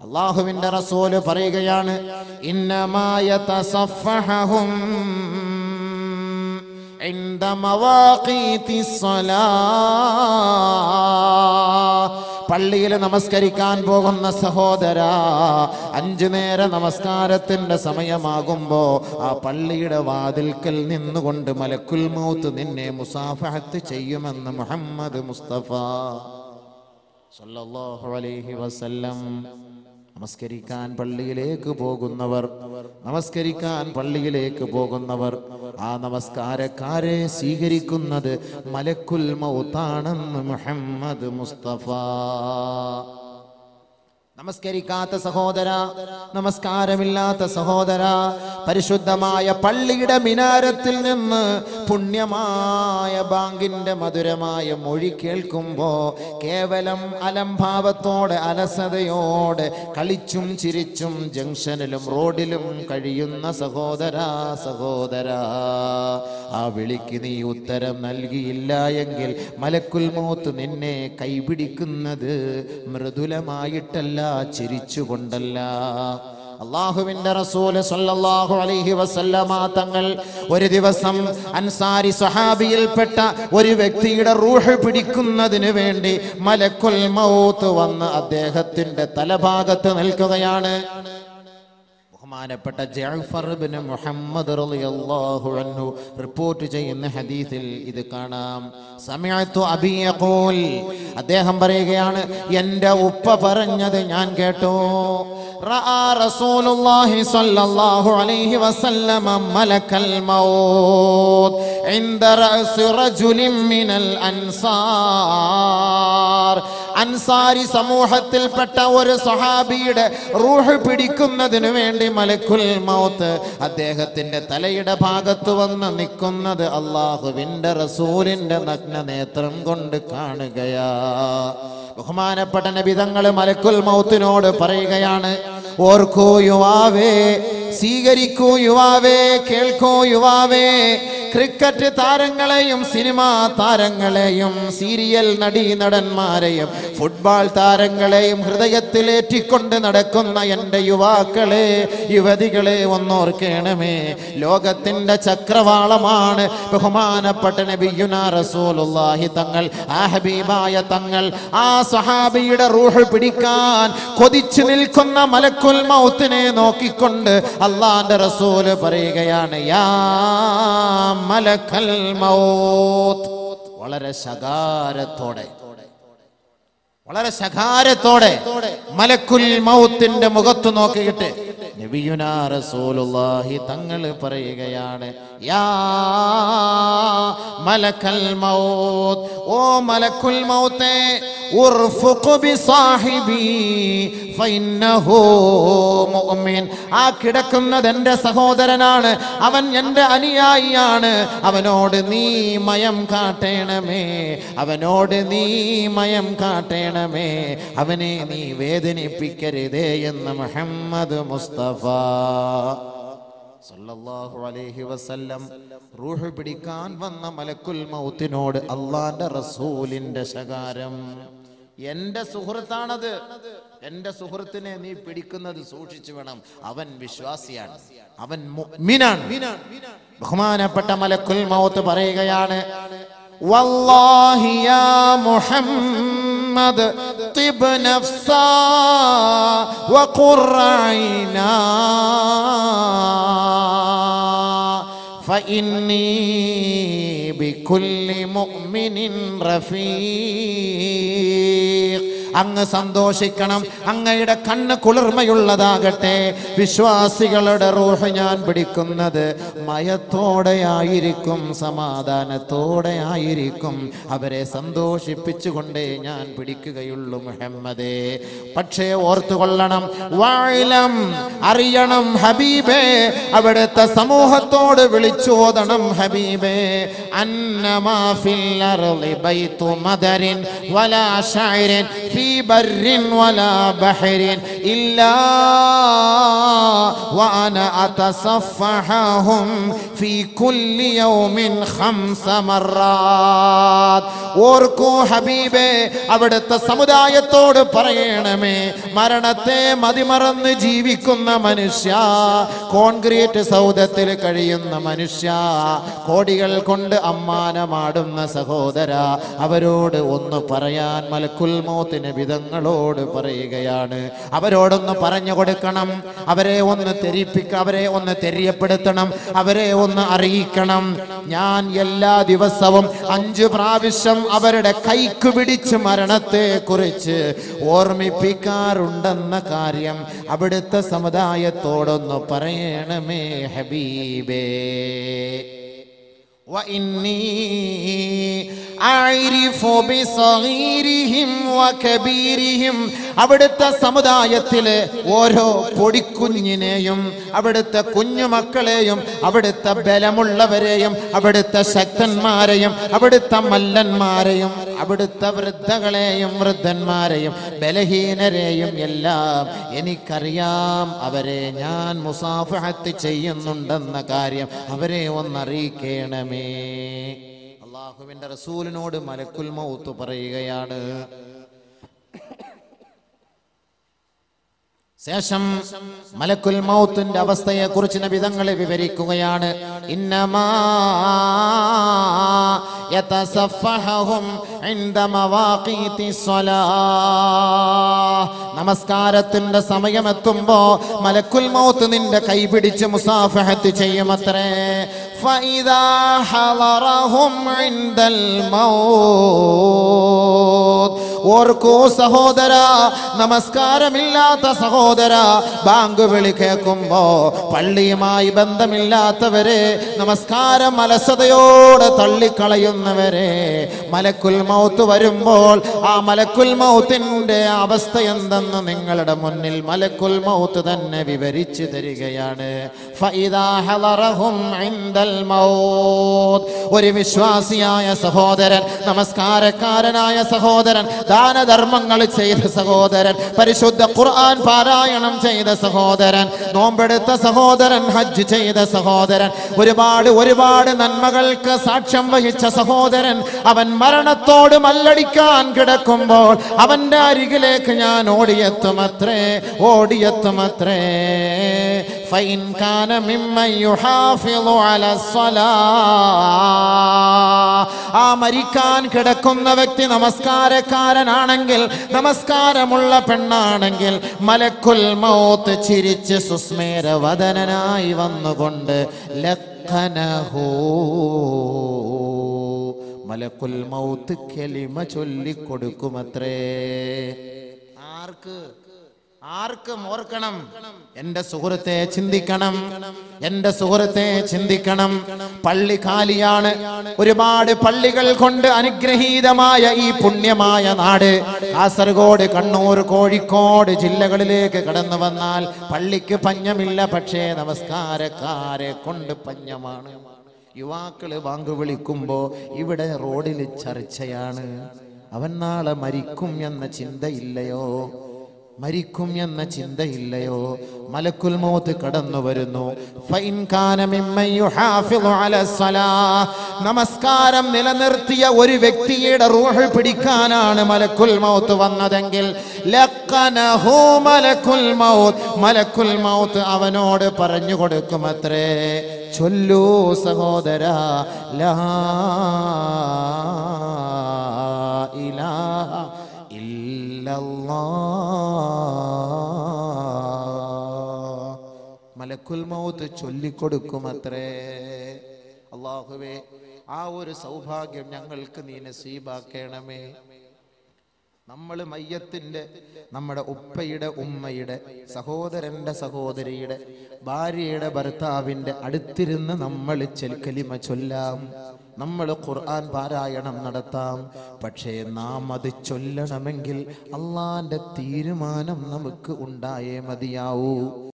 അള്ളാഹുവിന്റെ റസൂല് പറയുകയാണ് ഇന്നമായ തസഫഹും عند مواقيت الصلاة പള്ളിയിൽ നമസ്കരിക്കാൻ പോകുന്ന സഹോദര അഞ്ചു നേര നമസ്കാരത്തിന്റെ സമയമാകുമ്പോ ആ പള്ളിയുടെ വാതിൽക്കൽ നിന്നുകൊണ്ട് മലക്കുൽ മൗത്ത് നിന്നെ മുസാഫഹത്ത് ചെയ്യുമെന്ന് മുഹമ്മദ് മുസ്തഫ സല്ലല്ലാഹു അലൈഹി വസല്ലം നമസ്കരിക്കാൻ പള്ളിയിലേക്ക് പോകുന്നവർ നമസ്കരിക്കാൻ പള്ളിയിലേക്ക് പോകുന്നവർ ആ നമസ്കാരക്കാരെ സ്വീകരിക്കുന്നത് മലക്കുൽ മൗത്താണെന്ന് മുഹമ്മദ് മുസ്തഫ നമസ്കരിക്കാത്ത സഹോദര നമസ്കാരമില്ലാത്ത സഹോദര പരിശുദ്ധമായ പള്ളിയുടെ മിനാരത്തിൽ നിന്ന് പുണ്യമായ ബാങ്കിന്റെ മധുരമായ മൊഴി കേൾക്കുമ്പോ കേവലം അലംഭാവത്തോടെ അലസതയോടെ കളിച്ചും ചിരിച്ചും ജംഗ്ഷനിലും റോഡിലും കഴിയുന്ന സഹോദര സഹോദര ആ വിളിക്ക് നീ ഉത്തരം നൽകിയില്ല എങ്കിൽ മലക്കുൽ മോത്ത് നിന്നെ കൈപിടിക്കുന്നത് മൃദുലമായിട്ടല്ല ചിരിച്ചുകൊണ്ടല്ല അള്ളാഹുവിന്റെ റസൂല് സല്ലല്ലാഹു അലൈഹി വസല്ലമ തങ്ങൾ ഒരു ദിവസം അൻസാരി സ്വഹാബിയിൽപ്പെട്ട ഒരു വ്യക്തിയുടെ റൂഹ് പിടിക്കുന്നതിന് വേണ്ടി മലക്കുൽ മൗത്ത് വന്ന് അദ്ദേഹത്തിന്റെ തലഭാഗത്ത് നിൽക്കുകയാണ് ബഹുമാനപ്പെട്ട ജഅഫർ ബിൻ മുഹമ്മദ് റളിയല്ലാഹു അൻഹു റിപ്പോർട്ട് ചെയ്യുന്ന ഹദീസിൽ ഇത് കാണാം സമയത്തു അബി യഖൂൽ അദ്ദേഹം പറയുകയാണ് എൻ്റെ ഉപ്പ പറഞ്ഞത് ഞാൻ കേട്ടു റആ റസൂലുള്ളാഹി സ്വല്ലല്ലാഹു അലൈഹി വസല്ലമ മലക്കൽ മൗത്ത് عند رأس رجل من الأنصار അൻസാരി സമൂഹത്തിൽപ്പെട്ട ഒരു സഹാബിയുടെ റൂഹ് പിടിക്കുന്നതിന് വേണ്ടി മലക്കുൽ മൗത്ത് അദ്ദേഹത്തിന്റെ തലയുടെ ഭാഗത്ത് വന്ന് നിൽക്കുന്നത് അള്ളാഹുവിന്റെ റസൂലിന്റെ നഗ്ന നേത്രം കൊണ്ട് കാണുകയാ ബഹുമാനപ്പെട്ട നബിതങ്ങൾ മലക്കുൽ മൗത്തിനോട് പറയുകയാണ് ഓർക്കൂ യുവാവേ സ്വീകരിക്കൂ യുവാവേ കേൾക്കൂ യുവാവേ ക്രിക്കറ്റ് താരങ്ങളെയും സിനിമാ താരങ്ങളെയും സീരിയൽ നടീനടന്മാരെയും ഫുട്ബോൾ താരങ്ങളെയും ഹൃദയത്തിലേറ്റിക്കൊണ്ട് നടക്കുന്ന എൻ്റെ യുവാക്കളെ യുവതികളെ ഒന്നോർക്കേണമേ ലോകത്തിൻ്റെ ചക്രവാളമാണ് ബഹുമാനപ്പെട്ട നബിയുന റസൂലുള്ളാഹി തങ്ങൾ ആ ഹബീബായ തങ്ങൾ ആ സഹാബിയുടെ റൂഹ് പിടിക്കാൻ കൊതിച്ചു നിൽക്കുന്ന മലക്കുൽ മൗത്തിനെ നോക്കിക്കൊണ്ട് അള്ളാന്റെ റസൂല് പറയുകയാണ് യാ മലക്കൽ മൗത്ത് വളരെ ശകാരത്തോടെ വളരെ ശകാരത്തോടെ മലക്കുൽ മൗത്തിന്റെ മുഖത്ത് നോക്കിയിട്ട് നബിയുനാ റസൂലുള്ളാഹി തങ്ങൾ പറയുകയാണ് യാ മലക്കൽ മൗത്ത് ഓ മലക്കുൽ മൗത്തേ ഉർഫുഖ് ബിസാഹിബി ഫഇന്നഹു മുഅ്മിൻ ആ കിടക്കുന്നത് എൻ്റെ സഹോദരനാണ് അവൻ എൻ്റെ അനുയായിയാണ് അവനോട് നീ മയം കാട്ടേണമേ അവനോട് നീ മയം കാട്ടേണമേ അവനെ നീ വേദനിപ്പിക്കരുതേ എന്ന് മുഹമ്മദ് മുസ്തഫ സല്ലല്ലാഹു അലൈഹി വസല്ലം റൂഹ് പിടിക്കാൻ വന്ന മലക്കുൽ മൗത്തിനോട് അള്ളാന്റെ റസൂലിന്റെ ശകാരം എന്റെ സുഹൃത്താണത് എന്റെ സുഹൃത്തിനെ നീ പിടിക്കുന്നത് സൂക്ഷിച്ചു വേണം അവൻ വിശ്വാസിയാണ് അവൻ മുഅ്മിനാണ് ബഹുമാനപ്പെട്ട മലക്കുൽ മൗത്ത് പറയുകയാണ് വല്ലാഹി യാ മുഹമ്മദ് طب نفسا وقر عينا فإني بكل مؤمن رفيق അങ്ങ് സന്തോഷിക്കണം അങ്ങയുടെ കണ്ണ് കുളിർമയുള്ളതാകട്ടെ വിശ്വാസികളുടെ റൂഹ് ഞാൻ പിടിക്കുന്നത് മയത്തോടെയായിരിക്കും സമാധാനത്തോടെ ആയിരിക്കും അവരെ സന്തോഷിപ്പിച്ചുകൊണ്ടേ ഞാൻ പിടിക്കുകയുള്ളൂ മുഹമ്മദേ പക്ഷേ ഓർത്തുകൊള്ളണം വാഴലം അറിയണം ഹബീബേ അവിടുത്തെ സമൂഹത്തോട് വിളിച്ചോതണം ഹബീബേ അന്നമാ ഫിൽ അർളി ബൈതു മദരിൻ വലാ ശഅരിൻ ഫീ ബർരിൻ വലാ ബഹരിൻ إلا وأنا أتصفحهم في كل يوم خمس مرات ഓർക്കൂ ഹബീബേ അവിടുത്തെ സമുദായത്തോട് പറയണമേ മരണത്തെ മതിമറന്ന് ജീവിക്കുന്ന മനുഷ്യ കോൺക്രീറ്റ് സൗധത്തിൽ കഴിയുന്ന മനുഷ്യ കോടികൾ കൊണ്ട് അമ്മാനമാടുന്ന സഹോദര അവരോട് ഒന്ന് പറയാൻ മലക്കുൽ മോത്തിന് വിധങ്ങളോട് പറയുകയാണ് അവരോടൊന്ന് പറഞ്ഞു കൊടുക്കണം അവരെ ഒന്ന് തെരിപ്പിക്ക അവരെ ഒന്ന് തെര്യപ്പെടുത്തണം അവരെ ഒന്ന് അറിയിക്കണം ഞാൻ എല്ലാ ദിവസവും അഞ്ചു പ്രാവശ്യം അവരുടെ കൈക്ക് പിടിച്ച് മരണത്തെ കുറിച്ച് ഓർമ്മിപ്പിക്കാറുണ്ടെന്ന കാര്യം അവിടുത്തെ സമുദായത്തോടൊന്ന് പറയണമേ ഹബീബേ وإني أعرف بصغيرهم وكبيرهم അവിടുത്തെ സമുദായത്തിലെ ഓരോ പൊടിക്കുഞ്ഞിനെയും അവിടുത്തെ കുഞ്ഞുമക്കളെയും അവിടുത്തെ ബലമുള്ളവരെയും അവിടുത്തെ ശക്തന്മാരെയും അവിടുത്തെ മല്ലന്മാരെയും അവിടുത്തെ വൃദ്ധകളെയും വൃദ്ധന്മാരെയും ബലഹീനരെയും എല്ലാം എനിക്കറിയാം അവരെ ഞാൻ മുസാഫഹത്ത് ചെയ്യുന്നുണ്ടെന്ന കാര്യം അവരെ ഒന്നറിയിക്കണമേ അള്ളാഹുവിന്റെ റസൂലിനോട് മലക്കുൽ മൗത്ത് പറയുകയാണ് ശേഷം മലക്കുൽ മൗത്തിന്റെ അവസ്ഥയെ കുറിച്ച് നബിതങ്ങളെ വിവരിക്കുകയാണ് ഇന്നമാ യതസഫഹും ഇൻദ മവാഖീതി സ്വലാഹ് നമസ്കാരത്തിന്റെ സമയമെത്തുമ്പോ മലക്കുൽ മൗത്ത് നിന്റെ കൈപിടിച്ച് മുസാഫഹത്ത് ചെയ്യുമത്രേ ഫഇദാ ഹളറഹും ഇൻദൽ മൗത്ത് ഓർക്കൂ സഹോദര നമസ്കാരമില്ലാത്ത സഹോദര ബാങ്ക് വിളി കേൾക്കുമ്പോ പള്ളിയുമായി ബന്ധമില്ലാത്തവരെ നമസ്കാരം അലസതയോടെ തള്ളിക്കളയുന്നവരെ മലക്കുൽ മൗത്ത് വരുമ്പോൾ ആ മലക്കുൽ മൗത്തിന്റെ അവസ്ഥ എന്തെന്ന് നിങ്ങളുടെ മുന്നിൽ മലക്കുൽ മൗത്ത് തന്നെ വിവരിച്ചു തരികയാണ് ഫഇദാ ഹളറഹും ഇൻദൽ മൗത്ത് ഒരു വിശ്വാസിയായ സഹോദരൻ നമസ്കാരക്കാരനായ സഹോദരൻ ദാനധർമ്മങ്ങൾ ചെയ്ത സഹോദരൻ പരിശുദ്ധ ഖുർആൻ പാരായണം ചെയ്ത സഹോദരൻ നോമ്പെടുത്ത സഹോദരൻ ഹജ്ജ് ചെയ്ത സഹോദരൻ ഒരുപാട് ഒരുപാട് നന്മകൾക്ക് സാക്ഷ്യം വഹിച്ച സഹോദരൻ അവൻ മരണത്തോട് മല്ലടിക്കാൻ കിടക്കുമ്പോൾ അവന്റെ അരികിലേക്ക് ഞാൻ ഓടിയെത്തുമത്രേ ഓടിയെത്തുമത്രേ ഫൈൻ കാന മിമ്മൻ യുഹാഫിളു അല ആ മരിക്കാൻ കിടക്കുന്ന വ്യക്തി നമസ്കാരക്കാരനാണെങ്കിൽ നമസ്കാരമുള്ള പെണ്ണാണെങ്കിൽ മലക്കുൽ മൗത്ത് ചിരിച്ച് സുസ്മേരവദനായി വന്നുകൊണ്ട് ലഖനഹൂ മലക്കുൽ മൗത്ത് കെലിമ ചൊല്ലിക്കൊടുക്കുമത്രേ ആർക്ക് ആർക്കും ഓർക്കണം എന്റെ സുഹൃത്തെ ചിന്തിക്കണം എന്റെ സുഹൃത്തെ ചിന്തിക്കണം പള്ളി കാലിയാണ് ഒരുപാട് പള്ളികൾ കൊണ്ട് അനുഗ്രഹീതമായ ഈ പുണ്യമായ നാട് കാസർഗോഡ് കണ്ണൂർ കോഴിക്കോട് ജില്ലകളിലേക്ക് കടന്നു വന്നാൽ പള്ളിക്ക് പഞ്ഞമില്ല പക്ഷേ നമസ്കാരക്കാരെ കൊണ്ട് പഞ്ഞമാണ് യുവാക്കള് വാങ്ക് വിളിക്കുമ്പോ ഇവിടെ റോഡിൽ ചർച്ചയാണ് അവൻ നാളെ മരിക്കും എന്ന ചിന്തയില്ലയോ മരിക്കും എന്ന ചിന്തയില്ലയോ മലക്കുൽ മൗത്ത് കടന്നു വരുന്നു ഫൈൻ കാന മിമ്മൻ യുഹാഫിളു അല സ്വലാ. നമസ്കാരം നിലനിർത്തിയ ഒരു വ്യക്തിയുടെ റൂഹ് പിടിക്കാനാണ് മലക്കുൽ മൗത്ത് വന്നതെങ്കിൽ ലഖനഹു മലക്കുൽ മൗത്ത് മലക്കുൽ മൗത്ത് അവനോട് പറഞ്ഞു കൊടുക്കുമത്രേ ചൊല്ലൂ സഹോദര ലാ ഇലാഹ ഇല്ലല്ലാഹ്. മലക്കുൽ മൗത്ത് ചൊല്ലിക്കൊടുക്കുമത്രേ അള്ളാഹുവേ ആ ഒരു സൗഭാഗ്യം ഞങ്ങൾക്ക് നീ നസീബാക്കണമേ നമ്മൾ മയ്യത്തിന്റെ നമ്മുടെ ഉപ്പയുടെ ഉമ്മയുടെ സഹോദരന്റെ സഹോദരിയുടെ ഭാര്യയുടെ ഭർത്താവിന്റെ അടുത്തിരുന്ന് നമ്മൾ ചെൽക്കലിമ ചൊല്ലാം നമ്മൾ ഖുർആൻ പാരായണം നടത്താം പക്ഷേ നാം അത് ചൊല്ലണമെങ്കിൽ അള്ളാന്റെ തീരുമാനം നമുക്ക് ഉണ്ടായേ മതിയാവൂ